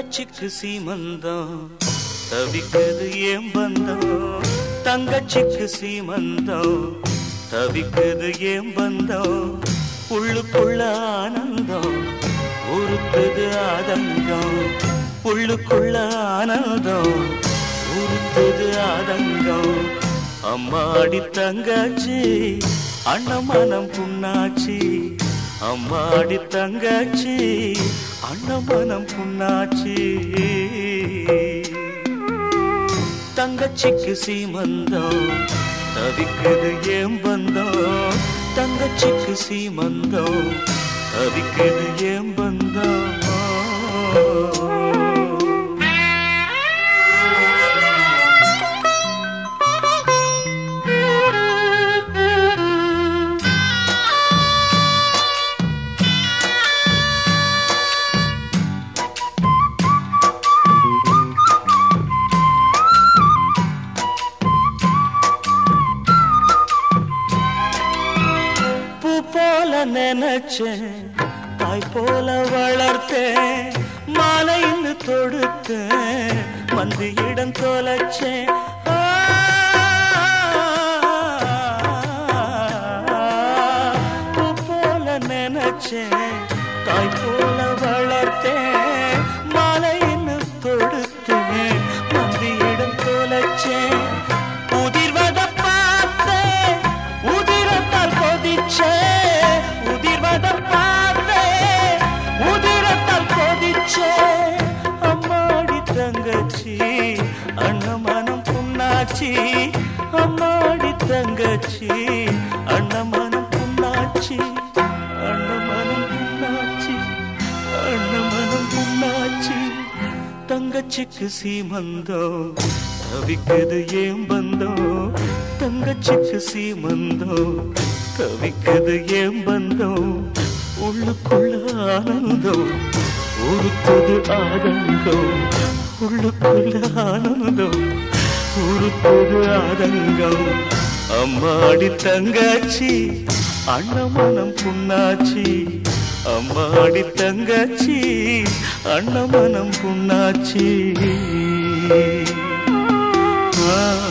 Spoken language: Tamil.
தங்கச்சிக்கு சீமந்தம் தவிக்குது ஏன் பந்தம் தங்கச்சிக்கு சீமந்தம் தவிக்குது ஏன் பந்தம் உள்ளுக்குள்ள ஆனந்தம் உருத்துது ஆதங்கம் உள்ளுக்குள்ள ஆனந்தம் உருத்துது ஆதங்கம் அம்மாடி தங்கச்சி அண்ணமனம் புண்ணாச்சி அம்மாடி தங்கச்சி அண்ணமனம் புண்ணாச்சி தங்கச்சிக்கு சீமந்தம் தவிக்குது ஏன் பந்தம் தங்கச்சிக்கு சீமந்தம் தவிக்குது ஏன் பந்தம் பூ போல நினைச்சேன் தாய் போல வளர்த்தேன் மாலைன்னு தொடுத்தேன் மந்தியிடம் தொலைச்சேன் ஆ, பூ போல நினைச்சேன் தாய் போல வளர்த்தேன் மாலைன்னு தொடுத்தேன் மந்தியிடம் தொலைச்சேன் உதிர்வத பார்த்தேன் உதிரத்தால் கொதிச்சே உதிர்வத பார்த்தேன் உதிரத்தால் கொதிச்சே அம்மாடி தங்கச்சி அண்ணமனம் புண்ணாச்சி அம்மாடி தங்கச்சி அண்ணமனம் புண்ணாச்சி அண்ணமனம் புண்ணாச்சி அண்ணமனம் புண்ணாச்சி தங்கச்சிக்கு சீமந்தம் தவிக்குது ஏன் பந்தம் தங்கச்சிக்கு சீமந்தம் தவிக்குது ஏன் பந்தம் உள்ளுக்குள்ள ஆனந்தம் உருத்துது ஆதங்கம் உள்ளுக்குள்ள ஆனந்தம் உருத்துது ஆதங்கம் அம்மாடி தங்கச்சி அண்ணமனம் புண்ணாச்சி அம்மாடி தங்கச்சி அண்ணமனம் புண்ணாச்சி ஆ